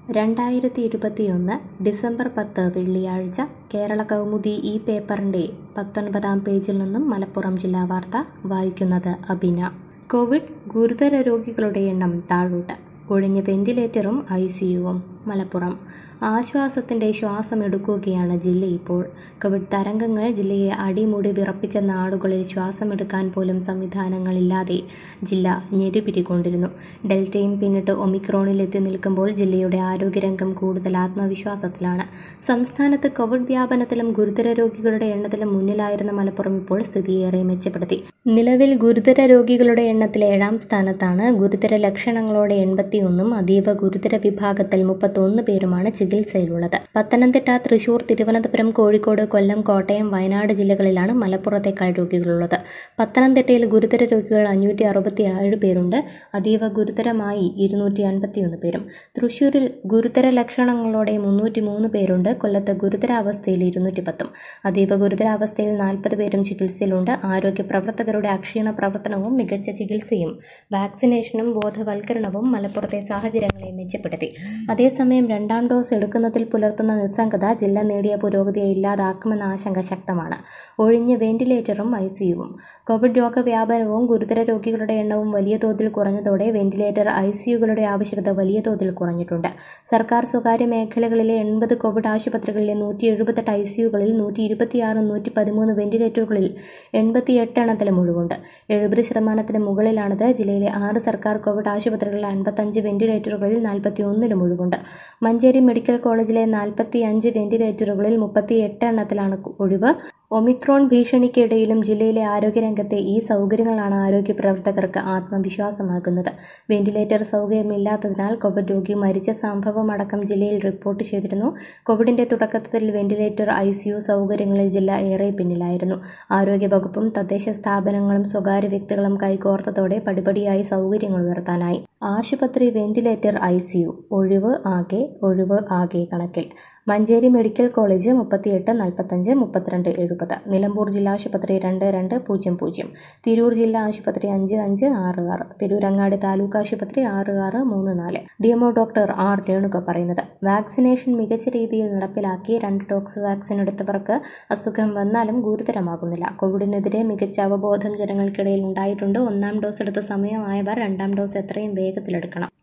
രണ്ടായിരത്തി ഇരുപത്തിയൊന്ന് ഡിസംബർ പത്ത് വെള്ളിയാഴ്ച കേരള കൗമുദി ഈ പേപ്പറിൻ്റെ പത്തൊൻപതാം പേജിൽ നിന്നും മലപ്പുറം ജില്ലാ വാർത്ത വായിക്കുന്നത് അബിന കോവിഡ് ഗുരുതര രോഗികളുടെ എണ്ണം താഴോട്ട് ഒഴിഞ്ഞ വെന്റിലേറ്ററും ഐ സിയുവും മലപ്പുറം ആശ്വാസത്തിൻ്റെ ശ്വാസമെടുക്കുകയാണ് ജില്ല ഇപ്പോൾ കോവിഡ് തരംഗങ്ങൾ ജില്ലയെ അടിമുടി വിറപ്പിച്ച നാടുകളിൽ ശ്വാസമെടുക്കാൻ പോലും സംവിധാനങ്ങളില്ലാതെ ജില്ല ഞെരുപിരികൊണ്ടിരുന്നു ഡെൽറ്റയും പിന്നിട്ട് ഒമിക്രോണിൽ എത്തി നിൽക്കുമ്പോൾ ജില്ലയുടെ ആരോഗ്യരംഗം കൂടുതൽ ആത്മവിശ്വാസത്തിലാണ് സംസ്ഥാനത്ത് കോവിഡ് വ്യാപനത്തിലും ഗുരുതര രോഗികളുടെ എണ്ണത്തിലും മുന്നിലായിരുന്ന മലപ്പുറം ഇപ്പോൾ സ്ഥിതിയേറെ മെച്ചപ്പെടുത്തി നിലവിൽ ഗുരുതര രോഗികളുടെ എണ്ണത്തിൽ ഏഴാം സ്ഥാനത്താണ് ഗുരുതര ലക്ഷണങ്ങളോടെ എൺപത്തിയൊന്നും അതീവ ഗുരുതര വിഭാഗത്തിൽ മുപ്പത്തൊന്ന് പേരുമാണ് ചികിത്സയിലുള്ളത് പത്തനംതിട്ട തൃശൂർ തിരുവനന്തപുരം കോഴിക്കോട് കൊല്ലം കോട്ടയം വയനാട് ജില്ലകളിലാണ് മലപ്പുറത്തേക്കാൾ രോഗികളുള്ളത് പത്തനംതിട്ടയിൽ ഗുരുതര രോഗികൾ അഞ്ഞൂറ്റി അറുപത്തി ഏഴ് പേരുണ്ട് അതീവ ഗുരുതരമായി ഇരുന്നൂറ്റി അൻപത്തിയൊന്ന് പേരും തൃശൂരിൽ ഗുരുതര ലക്ഷണങ്ങളോടെ മുന്നൂറ്റി മൂന്ന് പേരുണ്ട് കൊല്ലത്ത് ഗുരുതരാവസ്ഥയിൽ ഇരുന്നൂറ്റി പത്തും അതീവ ഗുരുതരാവസ്ഥയിൽ നാൽപ്പത് പേരും ചികിത്സയിലുണ്ട് ആരോഗ്യ പ്രവർത്തകരുടെ അക്ഷീണ പ്രവർത്തനവും മികച്ച ചികിത്സയും വാക്സിനേഷനും ബോധവൽക്കരണവും മലപ്പുറത്തെ സാഹചര്യങ്ങളെ മെച്ചപ്പെടുത്തി അതേസമയം രണ്ടാം ഡോസ് എടുക്കുന്നതിൽ പുലർത്തുന്ന നിസ്സംഗത ജില്ല നേടിയ പുരോഗതിയെ ഇല്ലാതാക്കുമെന്ന ആശങ്ക ശക്തമാണ് ഒഴിഞ്ഞ വെന്റിലേറ്ററും ഐ സിയുവും കോവിഡ് രോഗവ്യാപനവും ഗുരുതര രോഗികളുടെ എണ്ണവും വലിയ തോതിൽ കുറഞ്ഞതോടെ വെന്റിലേറ്റർ ഐ സിയുകളുടെ ആവശ്യകത വലിയ തോതിൽ കുറഞ്ഞിട്ടുണ്ട് സർക്കാർ സ്വകാര്യ മേഖലകളിലെ എൺപത് കോവിഡ് ആശുപത്രികളിലെ നൂറ്റി എഴുപത്തെട്ട് ഐ സിയുകളിൽ നൂറ്റി ഇരുപത്തിയാറ് നൂറ്റി പതിമൂന്ന് വെന്റിലേറ്ററുകളിൽ എൺപത്തിയെട്ട് എണ്ണത്തിലും ഒഴിവുണ്ട് എഴുപത് ശതമാനത്തിന് മുകളിലാണിത് ജില്ലയിലെ ആറ് സർക്കാർ കോവിഡ് ആശുപത്രികളിൽ അൻപത്തഞ്ച് വെന്റിലേറ്ററുകളിൽ നാൽപ്പത്തി ഒന്നിലും ഒഴിവുണ്ട് മഞ്ചേരി മെഡിക്കൽ കോളേജിലെ നാൽപ്പത്തി അഞ്ച് വെന്റിലേറ്ററുകളിൽ മുപ്പത്തി എട്ട് എണ്ണത്തിലാണ് ഒഴിവ് ഒമിക്രോൺ ഭീഷണിക്കിടയിലും ജില്ലയിലെ ആരോഗ്യരംഗത്തെ ഈ സൗകര്യങ്ങളാണ് ആരോഗ്യ പ്രവർത്തകർക്ക് ആത്മവിശ്വാസമാകുന്നത് വെന്റിലേറ്റർ സൗകര്യമില്ലാത്തതിനാൽ കോവിഡ് രോഗി മരിച്ച സംഭവമടക്കം ജില്ലയിൽ റിപ്പോർട്ട് ചെയ്തിരുന്നു കോവിഡിന്റെ തുടക്കത്തിൽ വെന്റിലേറ്റർ ഐ സിയു സൗകര്യങ്ങളിൽ ജില്ല ഏറെ പിന്നിലായിരുന്നു ആരോഗ്യവകുപ്പും തദ്ദേശ സ്ഥാപനങ്ങളും സ്വകാര്യ വ്യക്തികളും കൈകോർത്തതോടെ പടിപടിയായി സൗകര്യങ്ങൾ ഉയർത്താനായി ആശുപത്രി വെന്റിലേറ്റർ ഐ സിയു ഒഴിവ് ആകെ ഒഴിവ് ആകെ കണക്കിൽ മഞ്ചേരി മെഡിക്കൽ കോളേജ് മുപ്പത്തിയെട്ട് നാൽപ്പത്തഞ്ച് മുപ്പത്തിരണ്ട് എഴുപത് നിലമ്പൂർ ജില്ലാ ആശുപത്രി രണ്ട് രണ്ട് പൂജ്യം പൂജ്യം തിരൂർ ജില്ലാ ആശുപത്രി അഞ്ച് അഞ്ച് ആറ് ആറ് തിരൂരങ്ങാടി താലൂക്ക് ആശുപത്രി ആറ് ആറ് മൂന്ന് നാല് D MO doctor R Renuka പറയുന്നത് വാക്സിനേഷൻ മികച്ച രീതിയിൽ നടപ്പിലാക്കി രണ്ട് ഡോക്സ് വാക്സിൻ എടുത്തവർക്ക് അസുഖം വന്നാലും ഗുരുതരമാകുന്നില്ല കോവിഡിനെതിരെ മികച്ച അവബോധം ജനങ്ങൾക്കിടയിൽ ഉണ്ടായിട്ടുണ്ട് ഒന്നാം ഡോസ് എടുത്ത സമയമായവർ രണ്ടാം ഡോസ് എത്രയും വേഗത്തിലെടുക്കണം